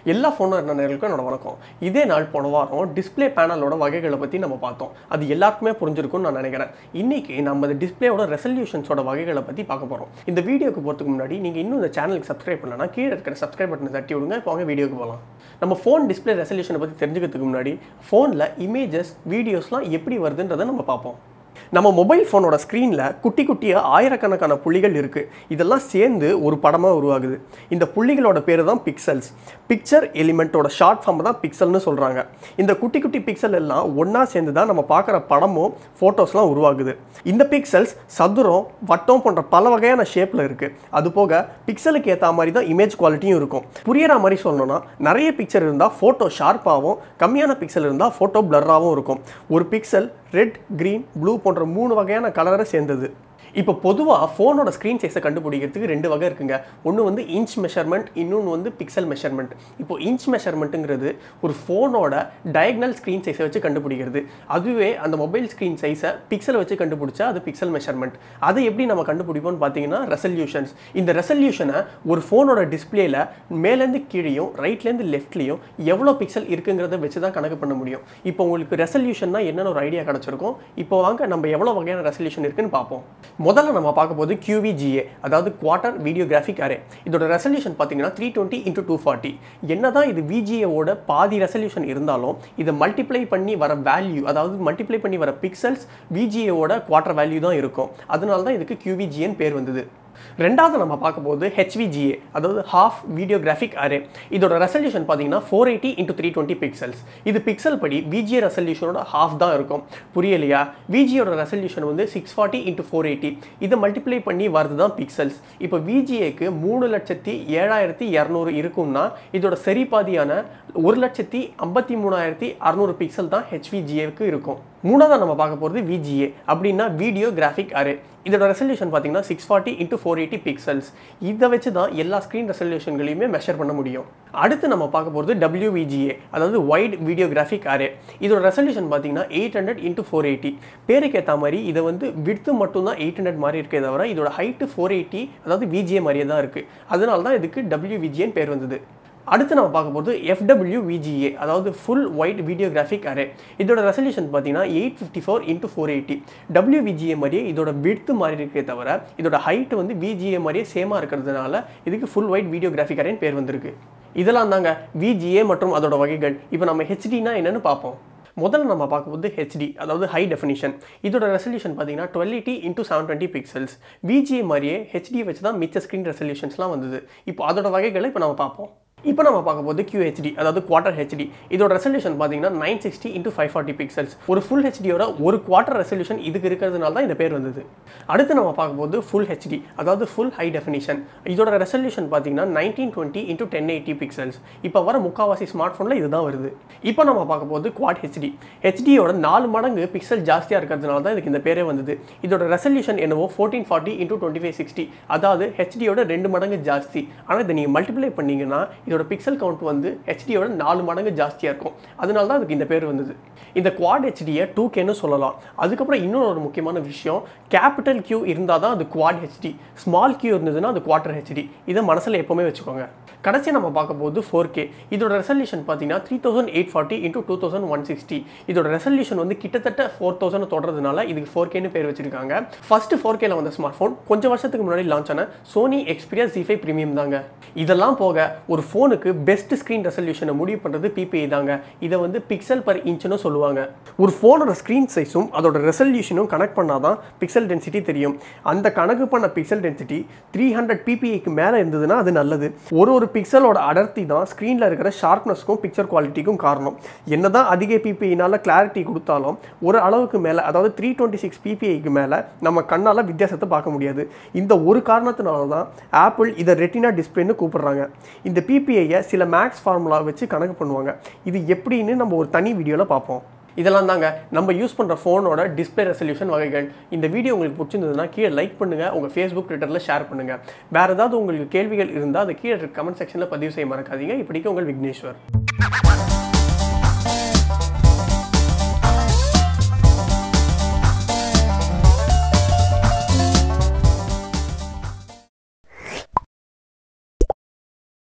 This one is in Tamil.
எல்லா ஃபோன் நேர்களுக்கும் என்னோட வணக்கம் இதே நாள் போன வாரம் டிஸ்ப்ளே பேனலோட வகைகளை பற்றி நம்ம பார்த்தோம் அது எல்லாருக்குமே புரிஞ்சிருக்கும்னு நான் நினைக்கிறேன் இன்னைக்கு நம்ம இந்த டிஸ்பிளேயோட ரெசல்யூஷன்ஸோட வகைகளை பற்றி பார்க்க போகிறோம் இந்த வீடியோக்கு போகிறதுக்கு முன்னாடி நீங்கள் இன்னும் இந்த சேனலுக்கு சப்ஸ்கிரைப் பண்ணலன்னா கீழே இருக்கிற சப்ஸ்கிரைப் பட்டனை தட்டி விடுங்க இப்போ வாங்க வீடியோக்கு போகலாம் நம்ம ஃபோன் டிஸ்ப்ளே ரெசல்யூஷனை பற்றி தெரிஞ்சுக்கிறதுக்கு முன்னாடி ஃபோனில் இமேஜஸ் வீடியோஸ்லாம் எப்படி வருதுன்றதை நம்ம பார்ப்போம் நம்ம மொபைல் ஃபோனோட ஸ்க்ரீனில் குட்டி குட்டியாக ஆயிரக்கணக்கான புள்ளிகள் இருக்குது இதெல்லாம் சேர்ந்து ஒரு படமாக உருவாகுது இந்த புள்ளிகளோட பேர் தான் பிக்சல்ஸ் பிக்சர் எலிமெண்ட்டோட ஷார்ட் ஃபார்ம் தான் பிக்சல்னு சொல்கிறாங்க இந்த குட்டி குட்டி பிக்சல் எல்லாம் ஒன்றா சேர்ந்து தான் நம்ம பார்க்குற படமும் ஃபோட்டோஸ்லாம் உருவாகுது இந்த பிக்சல்ஸ் சதுரம் வட்டம் போன்ற பல வகையான ஷேப்பில் இருக்குது அது போக பிக்சலுக்கு ஏற்ற மாதிரி தான் இமேஜ் குவாலிட்டியும் இருக்கும் புரியிற மாதிரி சொல்லணும்னா நிறைய பிக்சர் இருந்தால் ஃபோட்டோ ஷார்ப்பாகவும் கம்மியான பிக்சல் இருந்தால் ஃபோட்டோ பிளர்ராகவும் இருக்கும் ஒரு பிக்சல் ரெட் க்ரீன் ப்ளூ போன்ற மூணு வகையான கலரை சேர்ந்தது இப்போ பொதுவாக ஃபோனோட ஸ்க்ரீன் சைஸை கண்டுபிடிக்கிறதுக்கு ரெண்டு வகை இருக்குங்க ஒன்று வந்து இன்ச் மெஷர்மெண்ட் இன்னொன்று வந்து பிக்சல் மெஷர்மெண்ட் இப்போ இன்ச் மெஷர்மெண்ட்டுங்கிறது ஒரு ஃபோனோட டயக்னல் ஸ்க்ரீன் சைஸை வச்சு கண்டுபிடிக்கிறது அதுவே அந்த மொபைல் ஸ்க்ரீன் சைஸை பிக்சலை வச்சு கண்டுபிடிச்சா அது பிக்சல் மெஷர்மெண்ட் அதை எப்படி நம்ம கண்டுபிடிப்போம்னு பார்த்தீங்கன்னா ரெசல்யூஷன்ஸ் இந்த ரெசல்யூஷனை ஒரு ஃபோனோட டிஸ்பிளேல மேலேருந்து கீழேயும் ரைட்லேருந்து லெஃப்ட்லேயும் எவ்வளோ பிக்சல் இருக்குங்கிறத வச்சு தான் கணக்கு பண்ண முடியும் இப்போ உங்களுக்கு ரெசல்யூஷன்னா என்னென்ன ஒரு ஐடியா கிடச்சிருக்கும் இப்போ வாங்க நம்ம எவ்வளோ வகையான ரெசல்யூஷன் இருக்குன்னு பார்ப்போம் முதல்ல நம்ம பார்க்க போது QVGA அதாவது குவார்ட்டர் வீடியோகிராஃபிக் அரே இதோட ரெசல்யூஷன் பார்த்தீங்கன்னா three twenty into two forty என்னதான் இது விஜிஏவோட பாதி ரெசல்யூஷன் இருந்தாலும் இதை மல்டிப்ளை பண்ணி வர வேல்யூ அதாவது மல்டிப்ளை பண்ணி வர பிக்சல்ஸ் விஜிஏவோட குவார்ட்டர் வேல்யூ தான் இருக்கும் அதனால தான் இதுக்கு QVGA பேர் வந்தது ரெண்டாவது நம்ம பார்க்க போது ஹெச்விஜிஏ அதாவது ஹாஃப் வீடியோகிராஃபிக் அரே இதோட ரெசல்யூஷன் பார்த்தீங்கன்னா four eighty into three twenty pixels இது பிக்சல் படி விஜிஏ ரெசல்யூஷனோட ஹாஃப் தான் இருக்கும் புரியலையா விஜியோட ரெசல்யூஷன் வந்து six forty into four eighty இதை மல்டிப்ளை பண்ணி வரது தான் பிக்சல்ஸ் இப்போ விஜிஏக்கு மூணு லட்சத்தி ஏழாயிரத்தி இரநூறு இருக்கும்னா இதோட சரி பாதியான ஒரு லட்சத்தி ஐம்பத்தி மூணாயிரத்தி அறநூறு பிக்சல் தான் ஹெச்விஜிஏக்கு இருக்கும் மூணாவது நம்ம பார்க்க போகிறது விஜிஏ அப்படின்னா வீடியோ கிராஃபிக் அரே இதோட ரெசல்யூஷன் பார்த்தீங்கன்னா six forty into four eighty pixels இதை வச்சு தான் எல்லா ஸ்க்ரீன் ரெசல்யூஷன்களையுமே மெஷர் பண்ண முடியும் அடுத்து நம்ம பார்க்க போகிறது WVGA அதாவது வைட் வீடியோகிராஃபிக் அரே இதோட ரெசல்யூஷன் பார்த்தீங்கன்னா eight hundred into four eighty பேருக்கு ஏற்ற மாதிரி இதை வந்து விடுத்து மட்டும்தான் எயிட் ஹண்ட்ரட் மாதிரி இருக்கே தவிர இதோட ஹைட்டு ஃபோர் எயிட்டி அதாவது விஜிஏ மாதிரியே தான் இருக்குது அதனால தான் இதுக்கு WVGA பேர் வந்தது அடுத்து நம்ம பார்க்க போகிறது எஃப்டபிள்யூ விஜிஏ அதாவது ஃபுல் ஒயிட் வீடியோகிராஃபிக் அரே இதோட ரெசல்யூஷன் பார்த்தீங்கன்னா eight fifty four into four eighty W VGA மாதிரியே இதோட விடுத்து மாதிரி இருக்கே தவிர இதோட ஹைட் வந்து விஜிஏ மாதிரியே சேமாக இருக்கிறதுனால இதுக்கு ஃபுல் ஒயிட் வீடியோகிராஃபிக் அரேன்னு பேர் வந்திருக்கு இதெல்லாம் தாங்க விஜிஏ மற்றும் அதோட வகைகள் இப்போ நம்ம ஹெச்டினா என்னன்னு பார்ப்போம் முதல்ல நம்ம பார்க்கும்போது ஹெச்டி அதாவது ஹை டெஃபினிஷன் இதோட ரெசல்யூஷன் பார்த்தீங்கன்னா twelve eighty into seven twenty pixels VGA மாதிரியே ஹெச்டி வச்சு தான் மிச்ச ஸ்க்ரீன் ரெசல்யூஷன்ஸ்லாம் வந்தது இப்போ அதோட வகைகளை இப்போ நம்ம பார்ப்போம் இப்போ நம்ம பார்க்க போது QHD அதாவது குவார்ட்டர் ஹெச்டி இதோட ரெசல்யூஷன் பார்த்தீங்கன்னா nine sixty into five forty pixels ஒரு ஃபுல் ஹெச்டியோட ஒரு குவார்ட்டர் ரெசல்யூஷன் இதுக்கு இருக்கிறதுனால தான் இந்த பேர் வந்தது அடுத்து நம்ம பார்க்க போது ஃபுல் ஹெச்டி அதாவது ஃபுல் ஹை டெஃபினிஷன் இதோட ரெசல்யூஷன் பார்த்தீங்கன்னா nineteen twenty into ten eighty pixels இப்போ வர முக்காவாசி ஸ்மார்ட் ஃபோனில் இதுதான் வருது இப்போ நம்ம பார்க்க போது குவாட் ஹெச்டி ஹெச்டியோட நாலு மடங்கு பிக்சல் ஜாஸ்தியாக இருக்கிறதுனால தான் இதுக்கு இந்த பேரே வந்தது இதோட ரெசல்யூஷன் என்னவோ fourteen forty into twenty five sixty அதாவது ஹெச்டியோட ரெண்டு மடங்கு ஜாஸ்தி ஆனால் இதை நீங்கள் மல்டிப்ளை பண்ணீங்கன்னா இதோட பிக்சல் கவுண்ட் வந்து ஹெச்டியோட நாலு மடங்கு ஜாஸ்தியாக இருக்கும் அதனால தான் அதுக்கு இந்த பேர் வந்தது இந்த குவாட் ஹெச்டியை டூ கேன்னு சொல்லலாம் அதுக்கப்புறம் இன்னொரு ஒரு முக்கியமான விஷயம் கேபிட்டல் கியூ இருந்தால் தான் அது குவாட் ஹெச்டி ஸ்மால் கியூ இருந்ததுன்னா அது குவார்ட்டர் ஹெச்டி இதை மனசில் எப்போவுமே வச்சுக்கோங்க கடைசி நம்ம பார்க்க போது ஃபோர் கே இதோட ரெசல்யூஷன் பார்த்தீங்கன்னா three thousand eight forty into two thousand one sixty இதோட ரெசல்யூஷன் வந்து கிட்டத்தட்ட ஃபோர் தௌசண்ட் தொடர்றதுனால இதுக்கு ஃபோர் கேன்னு பேர் வச்சிருக்காங்க ஃபர்ஸ்ட் ஃபோர் கேல வந்த ஸ்மார்ட் ஃபோன் கொஞ்சம் வருஷத்துக்கு முன்னாடி லான்ச் ஆன Sony Xperia Z five premium தாங்க இதெல்லாம் போக ஒரு ஃபோனுக்கு பெஸ்ட் ஸ்க்ரீன் ரெசல்யூஷனை முடிவு பண்ணுறது பிபிஐ தாங்க இதை வந்து பிக்சல் பர் இன்ச்சுன்னு சொல்லுவாங்க ஒரு ஃபோனோட ஸ்க்ரீன் சைஸும் அதோட ரெசல்யூஷனும் கனெக்ட் பண்ணால் தான் பிக்சல் டென்சிட்டி தெரியும் அந்த கணக்கு பண்ண பிக்சல் டென்சிட்டி த்ரீ ஹண்ட்ரட் பிபிஐக்கு மேலே இருந்ததுன்னா அது நல்லது ஒரு ஒரு பிக்சலோட அடர்த்தி தான் ஸ்க்ரீனில் இருக்கிற ஷார்ப்னஸ்க்கும் பிக்சர் குவாலிட்டிக்கும் காரணம் என்னதான் அதிக பிபிஐனால கிளாரிட்டி கொடுத்தாலும் ஒரு அளவுக்கு மேலே அதாவது த்ரீ டுவெண்ட்டி சிக்ஸ் பிபிஐக்கு மேலே நம்ம கண்ணால் வித்தியாசத்தை பார்க்க முடியாது இந்த ஒரு காரணத்தினால தான் ஆப்பிள் இதை ரெட்டினா டிஸ்பிளேன்னு கூப்பிடுறாங்க இந்த பிபிஐயை சில மேக்ஸ் ஃபார்முலா வச்சு கணக்கு பண்ணுவாங்க இது எப்படின்னு நம்ம ஒரு தனி வீடியோவில் பார்ப்போம் இதெல்லாம் தாங்க நம்ம யூஸ் பண்ணுற ஃபோனோட டிஸ்பிளே ரெசல்யூஷன் வகைகள் இந்த வீடியோ உங்களுக்கு பிடிச்சிருந்ததுன்னா கீழே லைக் பண்ணுங்கள் உங்கள் ஃபேஸ்புக் ட்விட்டரில் ஷேர் பண்ணுங்கள் வேறு ஏதாவது உங்களுக்கு கேள்விகள் இருந்தால் அதை கீழே கமெண்ட் செக்ஷனில் பதிவு செய்ய மறக்காதீங்க இப்படிக்கு உங்கள் விக்னேஸ்வர்